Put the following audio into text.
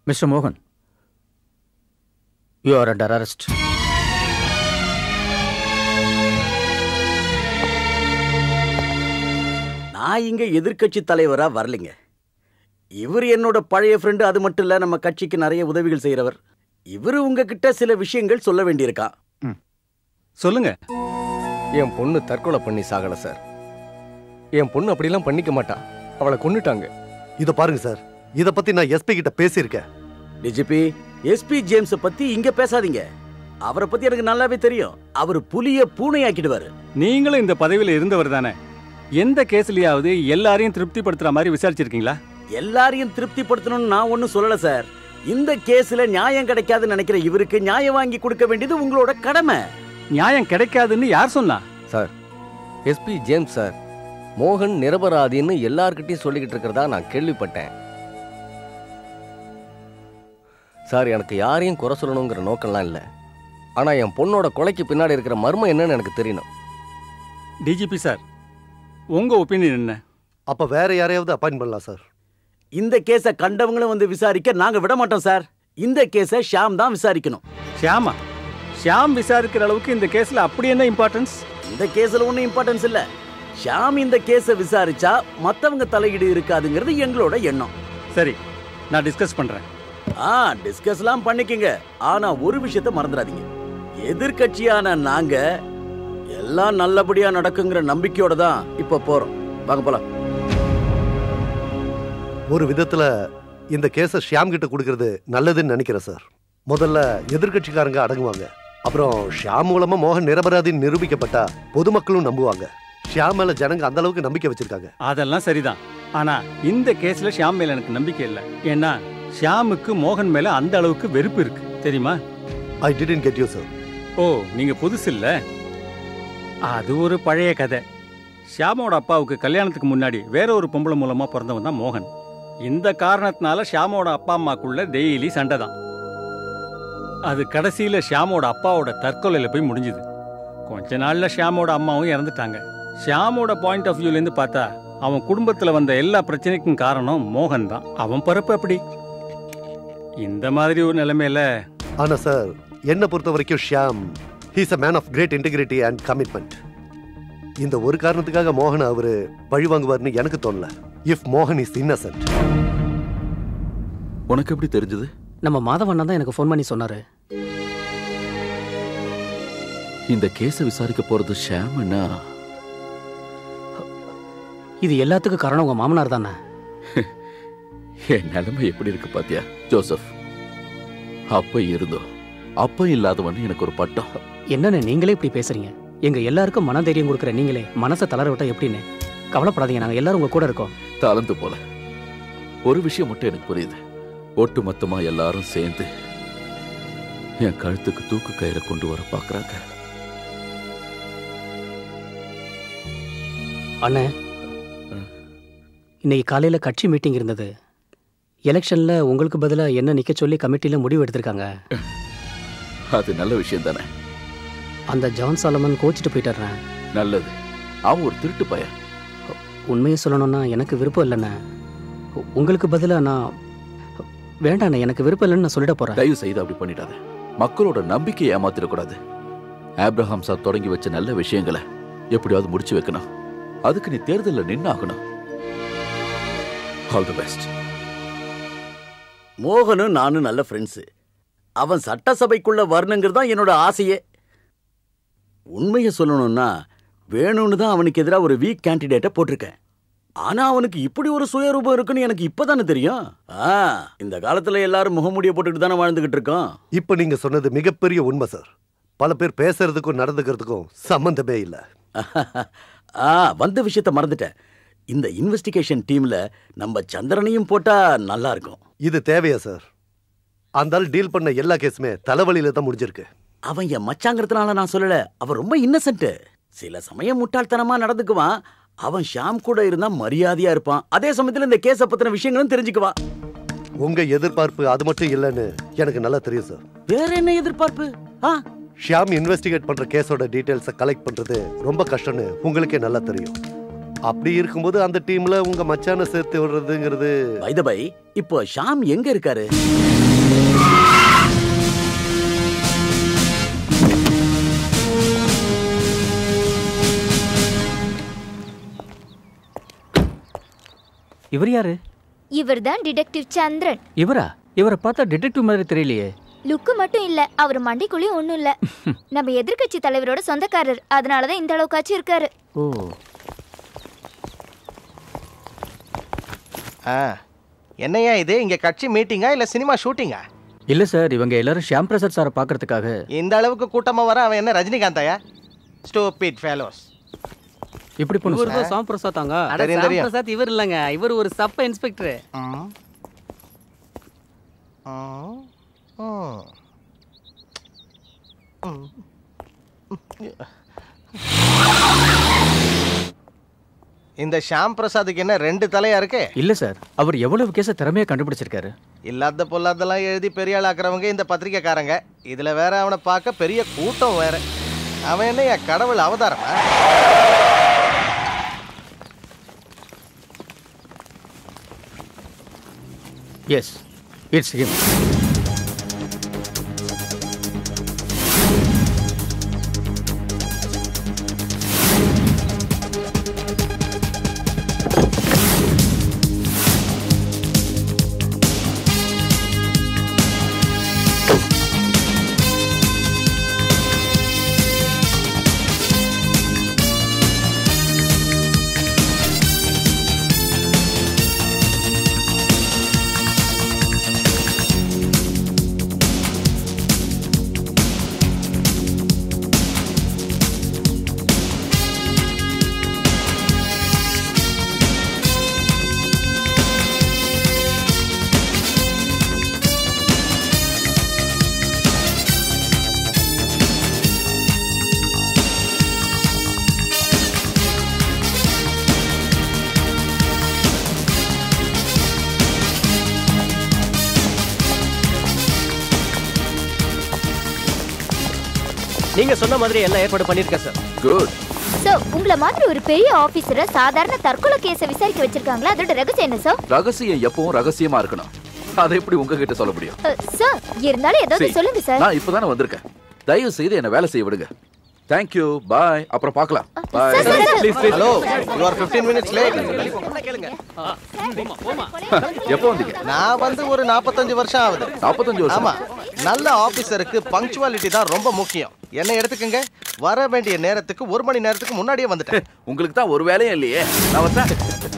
Mister மோகன் you are under arrest நான் இங்க எதிர்க்கட்சி தலைவரா வரலைங்க இவர் என்னோட பழைய ஃப்ரெண்டு அது மட்டும் இல்ல நம்ம கட்சிக்கு நிறைய உதவிகள் செய்யறவர் இவர் உங்ககிட்ட சில விஷயங்கள் சொல்ல வேண்டியிருக்கான் சொல்லுங்க என் பொண்ணு தற்கொலை பண்ணி சாகல சார் என் பொண்ணு அப்படிலாம் பண்ணிக்க மாட்டா அவளை கொன்னுட்டாங்க இத பாருங்க சார் இத பத்தி நான் எஸ்பி கிட்ட பேசியிருக்கேன் டிஜிபி எஸ்பி ஜேம்ஸ் பத்தி இங்க பேசாதீங்க அவரை பத்தி எனக்கு நல்லாவே தெரியும் அவர் புலிய பூனையாக்கிடுவாரு நீங்களும் இந்த பதவியில இருந்தவர் தானே எந்த கேஸ்லயாவது எல்லாரையும் திருப்திப்படுத்துற மாதிரி விசாரிச்சிருக்கீங்களா எல்லாரையும் திருப்திப்படுத்தணும்னு நான் ஒன்றும் சொல்லல சார் இந்த கேஸ்ல நியாயம் கிடைக்காதுன்னு நினைக்கிற இவருக்கு நியாயம் வாங்கி கொடுக்க வேண்டியது உங்களோட கடமை நியாயம் கிடைக்காதுன்னு யார் சொன்னா சார் எஸ்பி ஜேம்ஸ் சார் மோகன் நிரபராதின்னு எல்லார்கிட்டயும் சொல்லிக்கிட்டு இருக்கிறதா நான் கேள்விப்பட்டேன் சார் எனக்கு யாரையும் குறை சொல்லணுங்கிற நோக்கம்லாம் இல்லை ஆனா என் பொண்ணோட கொலைக்கு பின்னாடி இருக்கிற மர்மம் என்னன்னு எனக்கு தெரியணும் டிஜிபி சார் உங்க ஒப்பீனியன் என்ன அப்ப வேற யாரையாவது அப்பாயிண்ட் பண்ணலாம் சார் இந்த கேஸை கண்டவங்களும் வந்து விசாரிக்க நாங்க விட மாட்டோம் சார் இந்த கேஸை ஷாம் தான் விசாரிக்கணும் ஷியாமா ஷியாம் விசாரிக்கிற அளவுக்கு இந்த கேஸ்ல அப்படி என்ன இம்பார்ட்டன்ஸ் இந்த கேஸ்ல ஒன்றும் இம்பார்ட்டன்ஸ் இல்ல ஷாம் இந்த கேஸை விசாரிச்சா மத்தவங்க தலையீடு இருக்காதுங்கிறது எங்களோட எண்ணம் சரி நான் டிஸ்கஸ் பண்றேன் ஆ டிஸ்கஸ்லாம் பண்ணிக்கங்க ஆனா ஒரு விஷயத்த மறந்துடாதீங்க எதிர்க்கட்சியான நாங்க எல்லாம் நல்லபடியா நடக்குங்கிற நம்பிக்கையோட தான் இப்ப போறோம் வாங்க போலாம் ஒரு விதத்துல இந்த கேஸை ஷியாம் கிட்ட கொடுக்கறது நல்லதுன்னு நினைக்கிறேன் சார் முதல்ல எதிர்க்கட்சிக்காரங்க அடங்குவாங்க அப்புறம் ஷியாம் மூலமா மோகன் நிரபராதின்னு நிரூபிக்கப்பட்டா பொதுமக்களும் நம்புவாங்க ஷியாம் மேல ஜனங்க அந்த அளவுக்கு நம்பிக்கை வச்சிருக்காங்க அதெல்லாம் சரிதான் ஆனா இந்த கேஸ்ல ஷியாம் மேல எனக்கு நம்பிக்கை இல்லை ஏன்னா ஷியாமுக்கு மோகன் மேல அந்த அளவுக்கு வெறுப்பு இருக்கு தெரியுமா I didn't get you sir ஓ நீங்க புதுசு இல்ல அது ஒரு பழைய கதை ஷியாமோட அப்பாவுக்கு கல்யாணத்துக்கு முன்னாடி வேற ஒரு பொம்பளை மூலமா பிறந்தவன் தான் மோகன் இந்த காரணத்தினால ஷியாமோட அப்பா அம்மாக்குள்ள டெய்லி சண்டை தான் அது கடைசியில ஷியாமோட அப்பாவோட தற்கொலையில போய் முடிஞ்சுது கொஞ்ச நாள்ல ஷியாமோட அம்மாவும் இறந்துட்டாங்க ஷியாமோட பாயிண்ட் ஆஃப் வியூல இருந்து பார்த்தா அவன் குடும்பத்துல வந்த எல்லா பிரச்சனைக்கும் காரணம் மோகன் தான் அவன் பிறப்பு அப்படி இந்த மாதிரி ஒரு நிலைமையில ஆனா சார் என்ன பொறுத்த வரைக்கும் Shyam he's a man of great integrity and commitment இந்த ஒரு காரணத்துக்காக மோகன் அவரு பழி வாங்குவார்னு எனக்கு தோணல இஃப் மோகன் இஸ் இன்னசென்ட் உனக்கு எப்படி தெரிஞ்சது நம்ம மாதவண்ணா தான் எனக்கு ஃபோன் பண்ணி சொன்னாரு இந்த கேஸை விசாரிக்க போறது ஷாம்னா இது எல்லாத்துக்கும் காரணம் உங்க மாமனார் தானே என் நிலைமை எப்படி இருக்கு பாத்தியா ஜோசப் அப்ப இருந்தோம் அப்ப இல்லாதவன் எனக்கு ஒரு பட்டம் என்னன்னு நீங்களே இப்படி பேசுறீங்க எங்க எல்லாருக்கும் மனதைரியம் கொடுக்குற நீங்களே மனசை தளர விட்டா எப்படின்னு கவலைப்படாதீங்க நாங்க எல்லாரும் உங்க கூட இருக்கோம் தளர்ந்து போல ஒரு விஷயம் மட்டும் எனக்கு புரியுது ஒட்டு மொத்தமா எல்லாரும் சேர்ந்து என் கழுத்துக்கு தூக்கு கயிறை கொண்டு வர பாக்குறாங்க அண்ணே இன்னைக்கு காலையில கட்சி மீட்டிங் இருந்தது எலெக்ஷன்ல உங்களுக்கு பதிலா என்ன நிக்க சொல்லி கமிட்டில முடிவு எடுத்திருக்காங்க அது நல்ல விஷயம் தானே அந்த ஜான் சாலமன் கோச்சிட்டு போயிட்டுறேன் நல்லது அவன் ஒரு திருட்டு பையன் உண்மையை சொல்லணும்னா எனக்கு விருப்பம் இல்லைண்ணே உ- உங்களுக்கு பதிலா நான் வேண்டாண்ணே எனக்கு விருப்பம் இல்லைன்னு நான் சொல்லிட போறேன் தயவு செய்து அப்படி பண்ணிடாத மக்களோட நம்பிக்கையை ஏமாத்திடக்கூடாது ஆப்ரஹாம் சார் தொடங்கி வச்ச நல்ல விஷயங்களை எப்படியாவது முடிச்சு வைக்கணும் அதுக்கு நீ தேர்தலில் நின்று ஆகணும் ஆல் தி பெஸ்ட் மோகனும் நானும் நல்ல ஃப்ரெண்ட்ஸு அவன் சட்டசபைக்குள்ள வரணுங்கிறது தான் என்னோட ஆசையே உண்மையை சொல்லணும்னா வேணும்னு தான் அவனுக்கு எதிராக ஒரு வீக் கேண்டிடேட்டை போட்டிருக்கேன் ஆனா அவனுக்கு இப்படி ஒரு சுயரூபம் இருக்குன்னு எனக்கு இப்பதானே தெரியும் ஆ இந்த காலத்துல எல்லாரும் முகமூடிய போட்டுட்டு தானே வாழ்ந்துகிட்டு இருக்கோம் இப்ப நீங்க சொன்னது மிகப்பெரிய உண்மை சார் பல பேர் பேசுறதுக்கும் நடந்துக்கிறதுக்கும் சம்பந்தமே இல்ல ஆ வந்த விஷயத்த மறந்துட்டேன் இந்த இன்வெஸ்டிகேஷன் டீம்ல நம்ம சந்திரனையும் போட்டா நல்லா இருக்கும் இது தேவையா சார் அந்த ஆள் டீல் பண்ண எல்லா கேஸுமே தலைவலியில தான் முடிஞ்சிருக்கு அவன் என் மச்சாங்கிறதுனால நான் சொல்லல அவன் ரொம்ப இன்னசென்ட் சில சமயம் முட்டாள்தனமா நடந்துக்குவான் அவன் ஷாம் கூட இருந்தா மரியாதையா இருப்பான் அதே சமயத்துல இந்த கேஸ பத்தின விஷயங்களும் தெரிஞ்சுக்குவான் உங்க எதிர்பார்ப்பு அது மட்டும் இல்லைன்னு எனக்கு நல்லா தெரியும் சார் வேற என்ன எதிர்பார்ப்பு ஆ ஷியாம் இன்வெஸ்டிகேட் பண்ற கேஸோட டீடைல்ஸை கலெக்ட் பண்றது ரொம்ப கஷ்டம்னு உங்களுக்கே நல்லா தெரியும் அப்படி இருக்கும்போது அந்த டீம்ல உங்க மச்சானை சேர்த்து விடுறதுங்கிறது வைதபை இப்போ ஷாம் எங்க இருக்காரு இவர் யாரு இவர்தான் டிடெக்டிவ் சந்திரன் இவரா இவரை பார்த்தா டிடெக்டிவ் மாதிரி தெரியலையே லுக்கு மட்டும் இல்ல அவர் மண்டைக்குள்ளேயும் ஒண்ணும் இல்ல நம்ம எதிர்க்கட்சி தலைவரோட சொந்தக்காரர் அதனாலதான் இந்த அளவுக்காச்சும் இருக்காரு ஓ ஆ என்னையா இது இங்க கட்சி மீட்டிங்கா இல்ல சினிமா ஷூட்டிங்கா இல்ல சார் இவங்க எல்லாரும் ஷியாம் பிரசாத் சாரை பார்க்கறதுக்காக இந்த அளவுக்கு கூட்டமா வர அவன் என்ன ரஜினிகாந்தாயா ஸ்டூபிட் ஃபேலோஸ் இப்படி பண்ணு இவர் சார் தான் சாம் பிரசாத் தாங்க அட, தெரியும், தெரியும். பிரசாத் இவர் இல்லைங்க இவர் ஒரு சப்ப இன்ஸ்பெக்டர் இந்த ஷாம் பிரசாத்துக்கு என்ன ரெண்டு தலையா இருக்கு இல்ல சார் அவர் எவ்வளவு கேஸ திறமையா கண்டுபிடிச்சிருக்காரு இல்லாத பொல்லாதெல்லாம் எழுதி பெரிய ஆள் ஆக்குறவங்க இந்த பத்திரிக்கைக்காரங்க இதுல வேற அவனை பார்க்க பெரிய கூட்டம் வேற அவன் என்ன என் கடவுள் அவதாரமா எஸ் இட்ஸ் ஹிம் நீங்க சொன்ன மாதிரி எல்லாம் ஏற்பாடு பண்ணிருக்கேன் சார் குட் சார் உங்களை மாதிரி ஒரு பெரிய ஆபீசரை சாதாரண தற்கொலை கேஸை விசாரிக்க வச்சிருக்காங்களா அதோட ரகசியம் என்ன சார் ரகசியம் எப்பவும் ரகசியமா இருக்கணும் அதை எப்படி உங்ககிட்ட சொல்ல முடியும் அஹ், சார் இருந்தாலும் ஏதாவது சரி. சொல்லுங்க சார் நான் இப்பதானே வந்திருக்கேன் தயவு செய்து என்ன வேலை செய்ய விடுங்க தேங்க்யூ பாய் அப்புறம் பார்க்கலாம் bye sir, sir, sir. Hello you are 15 minutes late எப்போ வந்தீங்க நான் வந்து ஒரு 45 வருஷம் ஆகுது நாற்பத்தஞ்சு வருஷம் ஆமா நல்ல ஆபீசருக்கு பங்க்சுவாலிட்டி தான் ரொம்ப முக்கியம் என்ன எடுத்துக்கங்க வர வேண்டிய நேரத்துக்கு ஒரு மணி நேரத்துக்கு முன்னாடியே வந்துட்டேன் உங்களுக்கு தான் ஒரு வேலையும் இல்லையே நான் வந்தேன்